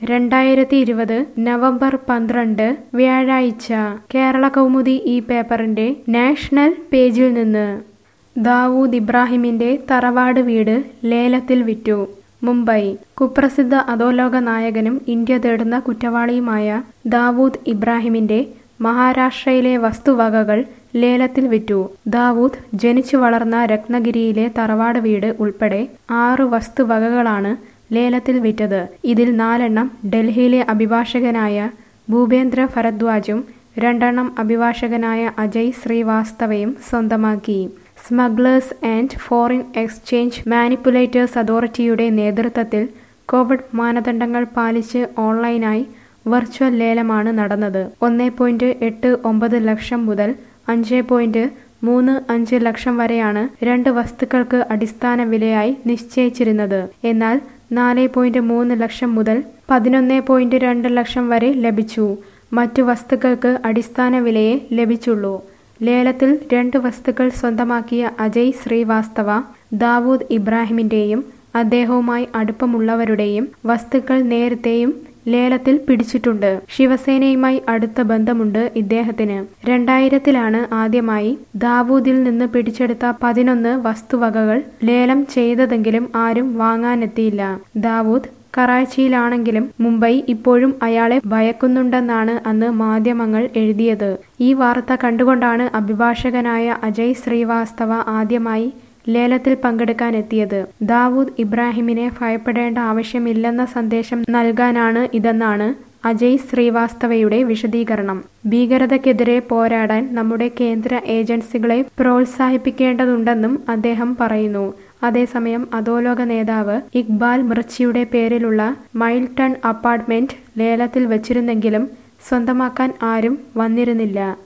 രണ്ടായിരത്തി ഇരുപത് നവംബർ പന്ത്രണ്ട് വ്യാഴാഴ്ച കേരള കൗമുദി ഈ പേപ്പറിന്റെ നാഷണൽ പേജിൽ നിന്ന് ദാവൂദ് ഇബ്രാഹിമിന്റെ തറവാട് വീട് ലേലത്തിൽ വിറ്റു മുംബൈ കുപ്രസിദ്ധ അധോലോക നായകനും ഇന്ത്യ തേടുന്ന കുറ്റവാളിയുമായ ദാവൂദ് ഇബ്രാഹിമിന്റെ മഹാരാഷ്ട്രയിലെ വസ്തുവകകൾ ലേലത്തിൽ വിറ്റു ദാവൂദ് ജനിച്ചു വളർന്ന രത്നഗിരിയിലെ തറവാട് വീട് ഉൾപ്പെടെ ആറ് വസ്തുവകകളാണ് ലേലത്തിൽ വിറ്റത് ഇതിൽ നാലെണ്ണം ഡൽഹിയിലെ അഭിഭാഷകനായ ഭൂപേന്ദ്ര ഭരദ്വാജും രണ്ടെണ്ണം അഭിഭാഷകനായ അജയ് ശ്രീവാസ്തവയും സ്വന്തമാക്കി smugglers and foreign exchange manipulators അതോറിറ്റിയുടെ നേതൃത്വത്തിൽ കോവിഡ് മാനദണ്ഡങ്ങൾ പാലിച്ച് ഓൺലൈനായി വെർച്വൽ ലേലമാണ് നടന്നത് ഒന്നേ പോയിന്റ് എട്ട് ഒമ്പത് ലക്ഷം മുതൽ അഞ്ച് പോയിന്റ് മൂന്ന് അഞ്ച് ലക്ഷം വരെയാണ് രണ്ട് വസ്തുക്കൾക്ക് അടിസ്ഥാന വിലയായി നിശ്ചയിച്ചിരുന്നത് എന്നാൽ നാല് പോയിന്റ് മൂന്ന് ലക്ഷം മുതൽ പതിനൊന്ന് പോയിന്റ് രണ്ട് ലക്ഷം വരെ ലഭിച്ചു മറ്റു വസ്തുക്കൾക്ക് അടിസ്ഥാന വിലയെ ലഭിച്ചുള്ളൂ ലേലത്തിൽ രണ്ട് വസ്തുക്കൾ സ്വന്തമാക്കിയ അജയ് ശ്രീവാസ്തവ ദാവൂദ് ഇബ്രാഹിമിന്റെയും അദ്ദേഹവുമായി അടുപ്പമുള്ളവരുടെയും വസ്തുക്കൾ നേരത്തെയും ലേലത്തിൽ പിടിച്ചിട്ടുണ്ട് ശിവസേനയുമായി അടുത്ത ബന്ധമുണ്ട് ഇദ്ദേഹത്തിന് രണ്ടായിരത്തിലാണ് ആദ്യമായി ദാവൂദിൽ നിന്ന് പിടിച്ചെടുത്ത പതിനൊന്ന് വസ്തുവകകൾ ലേലം ചെയ്തതെങ്കിലും ആരും വാങ്ങാനെത്തിയില്ല ദാവൂദ് കറാച്ചിയിലാണെങ്കിലും മുംബൈ ഇപ്പോഴും അയാളെ ഭയക്കുന്നുണ്ടെന്നാണ് അന്ന് മാധ്യമങ്ങൾ എഴുതിയത് ഈ വാർത്ത കണ്ടുകൊണ്ടാണ് അഭിഭാഷകനായ അജയ് ശ്രീവാസ്തവ ആദ്യമായി ലേലത്തിൽ പങ്കെടുക്കാനെത്തിയത് ദാവൂദ് ഇബ്രാഹിമിനെ ഭയപ്പെടേണ്ട ആവശ്യമില്ലെന്ന സന്ദേശം നൽകാനാണ് ഇതെന്നാണ് അജയ് ശ്രീവാസ്തവയുടെ വിശദീകരണം ഭീകരതയ്ക്കെതിരെ പോരാടാൻ നമ്മുടെ കേന്ദ്ര ഏജൻസികളെ പ്രോത്സാഹിപ്പിക്കേണ്ടതുണ്ടെന്നും അദ്ദേഹം പറയുന്നു അതേസമയം അധോലോക നേതാവ് ഇക്ബാൽ മിർച്ചിയുടെ പേരിലുള്ള മൈൽട്ടൺ അപ്പാർട്ട്മെന്റ് ലേലത്തിൽ വച്ചിരുന്നെങ്കിലും സ്വന്തമാക്കാൻ ആരും വന്നിരുന്നില്ല